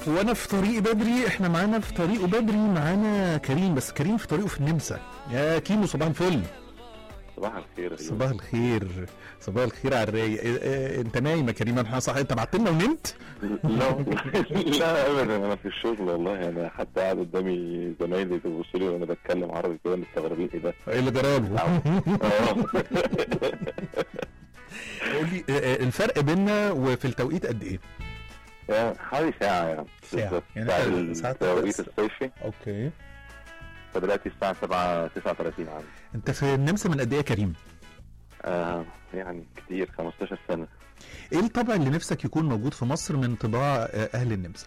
وانا في طريق بدري احنا معانا في طريقه بدري معانا كريم بس كريم في طريقه في النمسا يا كيمو صباح الفل صباح الخير أيوة. صباح الخير صباح الخير على الرايق إيه- إيه، انت نايم يا كريم انا صح انت بعت لنا ونمت لا لا ابدا انا في الشغل والله انا حتى قاعد قدامي زمايلي بيبصوا لي وانا بتكلم عربي كده مستغربين ايه ده ايه اللي جراله اه قول لي آه، آه، الفرق بيننا وفي التوقيت قد ايه يعني حوالي ساعة يعني ساعة. بالظبط. يعني ساعة إحنا ساعات التوقيت بس. الصيفي اوكي فدلوقتي الساعة 7 39 عندي انت في النمسا من قد ايه يا كريم آه يعني كتير 15 سنة ايه الطبع اللي نفسك يكون موجود في مصر من طباع آه، اهل النمسا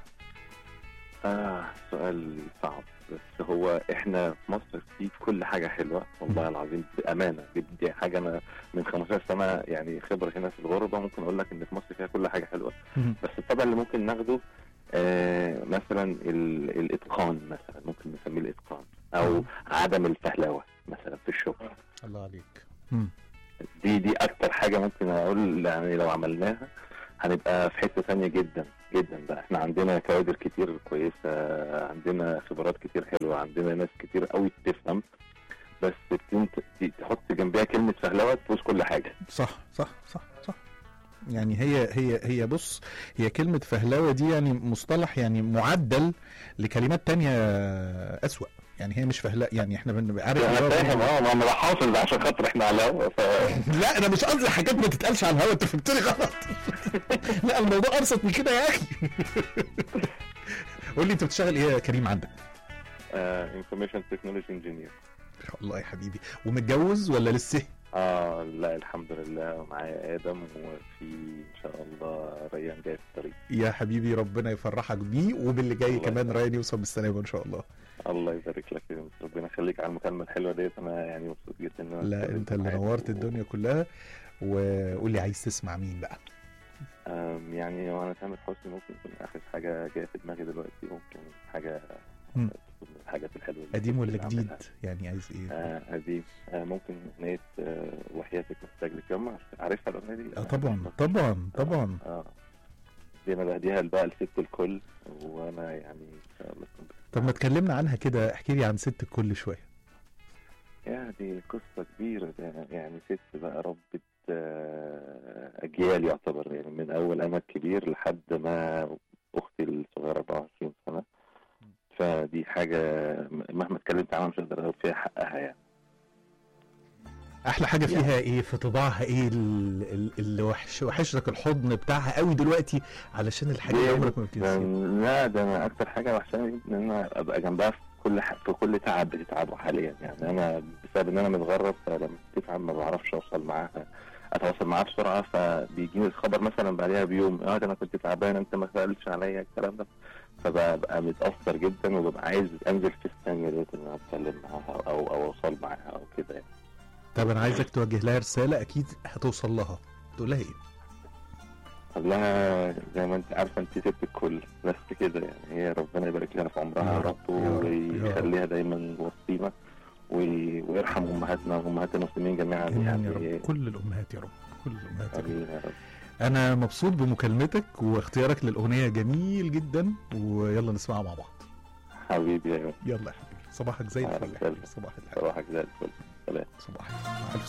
آه سؤال صعب بس هو احنا في مصر في كل حاجة حلوة والله العظيم بأمانة دي- دي حاجة أنا من 15 سنة يعني خبرة هنا في الغربة ممكن أقول لك إن في مصر فيها كل حاجة حلوة مم. بس الطبع اللي ممكن ناخده آه مثلا ال- الإتقان مثلا ممكن نسميه الإتقان أو عدم الفهلوة مثلا في الشغل الله عليك مم. دي دي أكتر حاجة ممكن أقول يعني لو عملناها هنبقى في حتة ثانية جدا جدا بقى احنا عندنا كوادر كتير كويسة عندنا خبرات كتير حلوة عندنا ناس كتير قوي بتفهم بس انت تحط جنبها كلمة فهلوة تبوظ كل حاجة صح صح صح صح يعني هي هي هي بص هي كلمة فهلوة دي يعني مصطلح يعني معدل لكلمات تانية أسوأ يعني هي مش فهلوة يعني احنا بنبقى عارف انا اللي هو- فاهم اه ما انا حافظ ده عشان خاطر احنا على الهوا ف لا انا مش قصدي حاجات ما تتقالش على الهوا انت فهمتني غلط لا الموضوع ابسط من كده يا اخي قول لي انت بتشتغل ايه يا كريم عندك انفورميشن تكنولوجي انجينير ما شاء الله يا حبيبي ومتجوز ولا لسه اه لا الحمد لله معايا ادم وفي ان شاء الله ريان جاي في الطريق يا حبيبي ربنا يفرحك بيه وباللي جاي الله كمان يسلمك. ريان يوصل بالسلامه ان شاء الله الله يبارك لك يا مستر. ربنا يخليك على المكالمه الحلوه ديت انا يعني مبسوط جدا ان انا لا اتكلمت انت اللي معاك نورت و- الدنيا كلها وقول لي عايز تسمع مين بقى آم، يعني وانا تامر حسني ممكن يكون اخر حاجه جايه في دماغي دلوقتي ممكن حاجه مم. تكون من الحاجات الحلوه اللي قديم كنت ولا بعملها. جديد يعني عايز ايه آه قديم آه ممكن اغنيه آه وحياتك محتاج لك يوم عارفها الاغنيه دي؟ اه طبعا طبعا طبعا اه دي انا بهديها بقى لست الكل وانا يعني ان شاء الله تكون طب ما تكلمنا عنها كده احكي لي عن ست الكل شويه يا دي قصة كبيرة ده يعني ست بقى ربت آه، أجيال يعتبر يعني من أول أنا الكبير لحد ما أختي الصغيرة 24 سنة فدي حاجة مهما اتكلمت عنها مش هقدر أقول فيها حقها يعني احلى حاجه يعني- فيها ايه في طباعها ايه ال- ال- اللي وحش وحش لك الحضن بتاعها قوي دلوقتي علشان الحاجه اللي دي- عمرك ما بتنسيها لا ده أنا أكتر حاجة وحشاني إن أنا أبقى جنبها في كل ح... في كل تعب بتتعبه حاليا يعني أنا بسبب إن أنا متغرب فلما بتتعب ما بعرفش أوصل معاها اتواصل معاها بسرعه فبيجيني الخبر مثلا بعدها بيوم اه ده انا كنت تعبان انت ما سالتش عليا الكلام ده فببقى متاثر جدا وببقى عايز انزل في الثانيه ديت ان انا اتكلم معاها او او اوصل معاها او كده يعني طب انا عايزك توجه لها رساله اكيد هتوصل لها تقول لها ايه اقول لها زي ما انت عارفه انت ست الكل بس كده يعني هي ربنا يبارك لها في عمرها يا يا رب، رب يا رب، يا رب. ويخليها دايما وسطينا وي- ويرحم امهاتنا وامهات المسلمين جميعا امين يا يعني رب كل الامهات يا رب كل الامهات يا رب امين يا رب انا مبسوط بمكالمتك واختيارك للاغنيه جميل جدا ويلا نسمعها مع بعض حبيبي يا يلا يا حبيبي صباحك زي يا الفل رب يا حبيبي صباح الحب صباحك زي الفل سلام صباح الفل